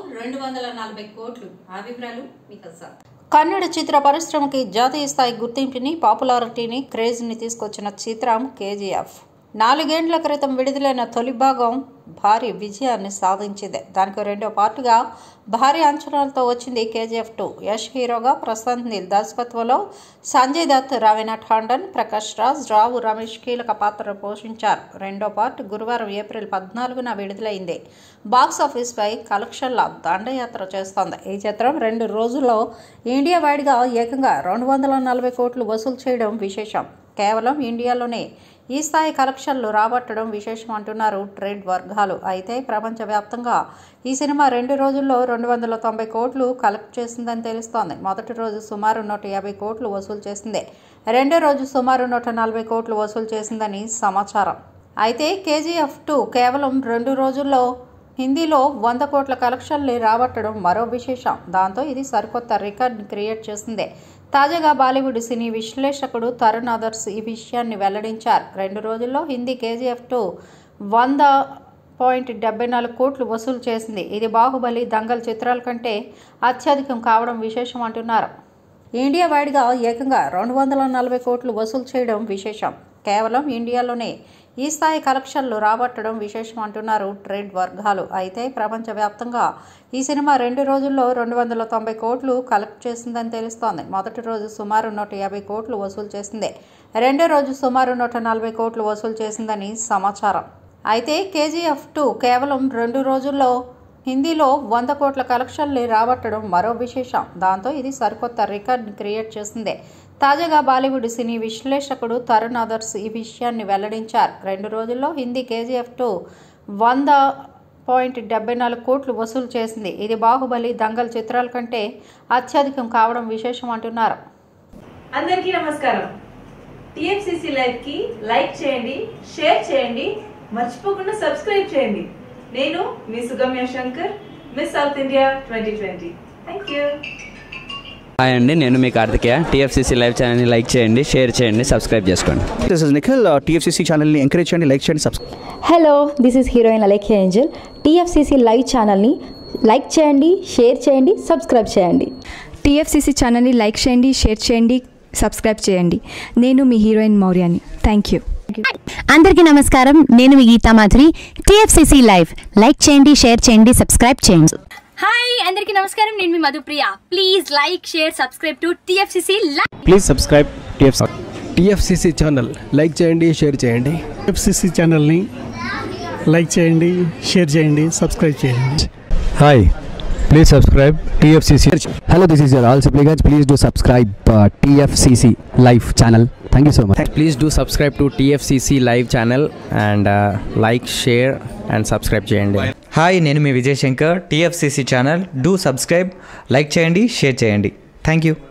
రెండు వందల నలభై కోట్లు ఆ వివరాలు మీకు అసలు కన్నడ చిత్ర పరిశ్రమకి జాతీయ స్థాయి గుర్తింపుని పాపులారిటీని క్రేజ్ని తీసుకొచ్చిన చిత్రం కేజీఎఫ్ నాలుగేండ్ల క్రితం విడుదలైన తొలి భాగం భారీ విజయాన్ని సాధించింది దానికి రెండో పార్టుగా భారీ అంచనాలతో వచ్చింది కేజీఎఫ్ టూ యష్ హీరోగా ప్రశాంత్ నీల్ దర్శకత్వంలో సంజయ్ దత్ రవీనా ఠాండన్ ప్రకాష్ రాజ్ రావు రమేష్ కీలక పాత్ర పోషించారు రెండో పార్ట్ గురువారం ఏప్రిల్ పద్నాలుగున విడుదలైంది బాక్స్ ఆఫీస్పై కలెక్షన్ల దండయాత్ర చేస్తోంది ఈ చిత్రం రెండు రోజుల్లో ఇండియా వైడ్గా ఏకంగా రెండు వందల నలభై కోట్లు వసూలు చేయడం విశేషం కేవలం ఇండియాలోనే ఈ స్థాయి కలెక్షన్లు రాబట్టడం విశేషం అంటున్నారు ట్రేడ్ వర్గాలు అయితే ప్రపంచవ్యాప్తంగా ఈ సినిమా రెండు రోజుల్లో రెండు వందల తొంభై కోట్లు కలెక్ట్ చేసిందని తెలుస్తోంది మొదటి రోజు సుమారు నూట యాభై కోట్లు వసూలు చేసింది రెండో రోజు సుమారు నూట నలభై కోట్లు వసూలు చేసిందని సమాచారం అయితే కేజీఎఫ్ టూ కేవలం రెండు రోజుల్లో హిందీలో వంద కోట్ల కలెక్షన్లు రాబట్టడం మరో విశేషం దాంతో ఇది సరికొత్త రికార్డ్ క్రియేట్ చేసింది తాజాగా బాలీవుడ్ సినీ విశ్లేషకుడు తరుణ్ ఆదర్శ్ ఈ విషయాన్ని వెల్లడించారు రెండు రోజుల్లో హిందీ కేజీఎఫ్ టూ వంద పాయింట్ డెబ్బై నాలుగు కోట్లు వసూలు చేసింది ఇది బాహుబలి దంగల్ చిత్రాల కంటే అత్యధికం కావడం విశేషం అంటున్నారు ఇండియా వైడ్గా ఏకంగా రెండు వందల నలభై కోట్లు వసూలు చేయడం విశేషం కేవలం ఇండియాలోనే ఈ స్థాయి కలెక్షన్లు రాబట్టడం విశేషం అంటున్నారు ట్రేడ్ వర్గాలు అయితే ప్రపంచవ్యాప్తంగా ఈ సినిమా రెండు రోజుల్లో రెండు వందల తొంభై కోట్లు కలెక్ట్ చేసిందని తెలుస్తోంది మొదటి రోజు సుమారు నూట యాభై కోట్లు వసూలు చేసింది రెండో రోజు సుమారు నూట నలభై కోట్లు వసూలు చేసిందని సమాచారం అయితే కేజీఎఫ్ టూ కేవలం రెండు రోజుల్లో హిందీలో వంద కోట్ల కలెక్షన్లు రాబట్టడం మరో విశేషం దాంతో ఇది సరికొత్త రికార్డ్ క్రియేట్ చేసింది తాజాగా బాలీవుడ్ సినీ విశ్లేషకుడు తరుణ్ ఆదర్శ్ ఈ విషయాన్ని వెల్లడించారు రెండు రోజుల్లో హిందీ కేజీఎఫ్ టూ వంద పాయింట్ డెబ్బై నాలుగు కోట్లు వసూలు చేసింది ఇది బాహుబలి దంగల్ చిత్రాల కంటే అత్యధికం కావడం విశేషం అంటున్నారు అందరికీ నమస్కారం టిఎఫ్సిసి లైవ్ కి లైక్ చేయండి షేర్ చేయండి మర్చిపోకుండా సబ్స్క్రైబ్ చేయండి నేను మీ Sugamya Shankar Miss South India twenty twenty thank you hi అండి నేను మీ కార్తికేయ టీఎఫ్సీసీ లైవ్ ఛానల్ని లైక్ చేయండి షేర్ చేయండి సబ్స్క్రైబ్ చేసుకోండి దిస్ ఇస్ నిఖిల్ టీఎఫ్సీసీ ఛానల్ని ఎంకరేజ్ చేయండి లైక్ చేయండి subscribe hello this is heroine Alekhya Angel TFCC live ఛానల్ని లైక్ చేయండి షేర్ చేయండి సబ్స్క్రైబ్ చేయండి టీఎఫ్సీసీ ఛానల్ని లైక్ చేయండి షేర్ చేయండి సబ్స్క్రైబ్ చేయండి నేను మీ హీరోయిన్ మౌర్యాని థ్యాంక్ యూ అందరికీ నమస్కారం నేను మీ Geetha Madhuri TFCC live like చేయండి షేర్ చేయండి సబ్స్క్రైబ్ చేయండి హాయ్ అందరికీ నమస్కారం నేను మీ Madhupriya please like share subscribe to TFCC live please subscribe TFC TFCC channel like చేయండి షేర్ చేయండి ఎఫ్సిసి ఛానల్ని లైక్ చేయండి షేర్ చేయండి సబ్స్క్రైబ్ చేయండి hi please subscribe TFCC hello this is your all Sipligunj please do subscribe TFCC live channel thank you so much please do subscribe to TFCC live channel and like share and subscribe చేయండి hi నేను మీ Vijay Shankar TFCC channel do subscribe like చేయండి share చేయండి thank you